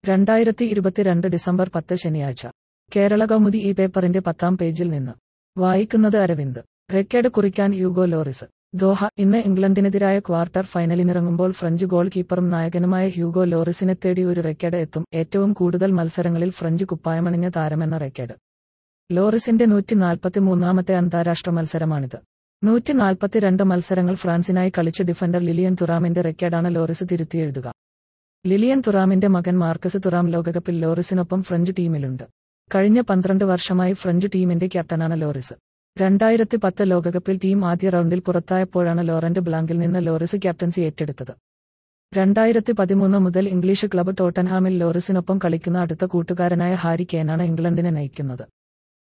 രണ്ടായിരത്തി ഇരുപത്തിരണ്ട് ഡിസംബർ പത്ത് ശനിയാഴ്ച കേരള കൗമുദി ഈ പേപ്പറിന്റെ പത്താം പേജിൽ നിന്ന് വായിക്കുന്നത് അരവിന്ദ് റെക്കോർഡ് കുറിക്കാൻ യൂഗോ ലോറിസ് ദോഹ ഇന്ന് ഇംഗ്ലണ്ടിനെതിരായ ക്വാർട്ടർ ഫൈനലിനിറങ്ങുമ്പോൾ ഫ്രഞ്ച് ഗോൾ കീപ്പറും നായകനുമായ ഹ്യൂഗോ ലോറിസിനെ തേടി ഒരു റെക്കോർഡ് എത്തും ഏറ്റവും കൂടുതൽ മത്സരങ്ങളിൽ ഫ്രഞ്ച് കുപ്പായമണിഞ്ഞ താരമെന്ന റെക്കോർഡ് ലോറിസിന്റെ നൂറ്റി നാൽപ്പത്തിമൂന്നാമത്തെ അന്താരാഷ്ട്ര മത്സരമാണിത് നൂറ്റി നാൽപ്പത്തിരണ്ട് മത്സരങ്ങൾ ഫ്രാൻസിനായി കളിച്ച ഡിഫൻഡർ ലിലിയൻ തുറാമിന്റെ റെക്കോർഡാണ് ലോറിസ് തിരുത്തിയെഴുതുക ലിലിയൻ തുറാമിന്റെ മകൻ മാർക്കസ് തുറാം ലോകകപ്പിൽ ലോറിസിനൊപ്പം ഫ്രഞ്ച് ടീമിലുണ്ട് കഴിഞ്ഞ പന്ത്രണ്ട് വർഷമായി ഫ്രഞ്ച് ടീമിന്റെ ക്യാപ്റ്റനാണ് ലോറിസ് രണ്ടായിരത്തി പത്ത് ലോകകപ്പിൽ ടീം ആദ്യ റൗണ്ടിൽ പുറത്തായപ്പോഴാണ് ലോറന്റ് ബ്ലാങ്കിൽ നിന്ന് ലോറിസ് ക്യാപ്റ്റൻസി ഏറ്റെടുത്തത് രണ്ടായിരത്തി പതിമൂന്ന് മുതൽ ഇംഗ്ലീഷ് ക്ലബ്ബ് ടോട്ടൻഹാമിൽ ലോറിസിനൊപ്പം കളിക്കുന്ന അടുത്ത കൂട്ടുകാരനായ ഹാരി കെയ്നാണ് ഇംഗ്ലണ്ടിനെ നയിക്കുന്നത്